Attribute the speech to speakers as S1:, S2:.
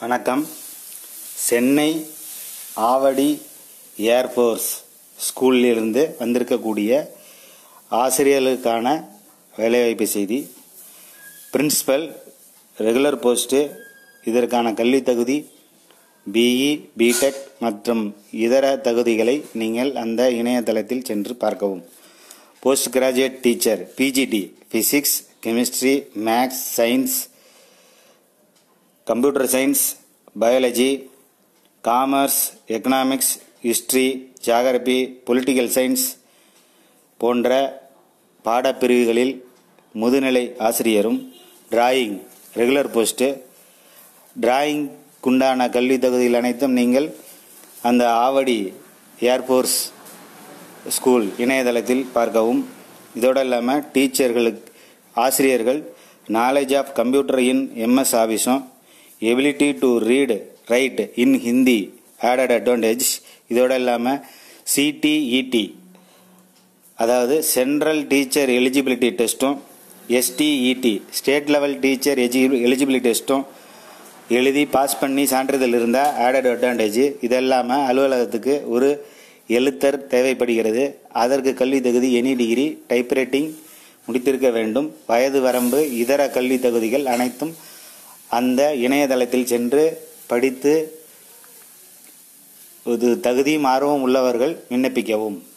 S1: வணக்கம் சென்னை ஆவடி ஏர்ஃபோர்ஸ் ஸ்கூலிலிருந்து வந்திருக்கக்கூடிய ஆசிரியர்களுக்கான வேலைவாய்ப்பு செய்தி பிரின்சிபல் ரெகுலர் போஸ்ட்டு இதற்கான கல்வித் தகுதி பிஇ பிடெக் மற்றும் இதர தகுதிகளை நீங்கள் அந்த இணையதளத்தில் சென்று பார்க்கவும் post graduate teacher PGT physics chemistry maths science computer science biology commerce economics history geography political science போன்ற பாடப்பிரிவுகளில் முதுநிலை ஆசிரியரும் டிராயிங் ரெகுலர் போஸ்ட்டு டிராயிங்குண்டான கல்வி தகுதிகள் அனைத்தும் நீங்கள் அந்த ஆவடி ஏர்ஃபோர்ஸ் ஸ்கூல் இணையதளத்தில் பார்க்கவும் இதோடு இல்லாமல் டீச்சர்களுக்கு ஆசிரியர்கள் knowledge of computer in MS ஆஃபீஸும் ability to read write in Hindi added advantage இதோடு இல்லாமல் சிடிஇடி அதாவது சென்ட்ரல் டீச்சர் எலிஜிபிலிட்டி டெஸ்ட்டும் எஸ்டிஇடி ஸ்டேட் லெவல் டீச்சர் எஜி எலிஜிபிலிட்டி டெஸ்ட்டும் எழுதி பாஸ் பண்ணி சான்றிதழ் இருந்தால் ஆடட் அட்வான்டேஜ் இதெல்லாமல் அலுவலகத்துக்கு ஒரு எழுத்தர் தேவைப்படுகிறது அதற்கு கல்வி தகுதி எனி டிகிரி டைப்ரைட்டிங் முடித்திருக்க வேண்டும் வயது வரம்பு இதர கல்வி தகுதிகள் அனைத்தும் அந்த இணையதளத்தில் சென்று படித்து இது தகுதியும் ஆர்வம் உள்ளவர்கள் விண்ணப்பிக்கவும்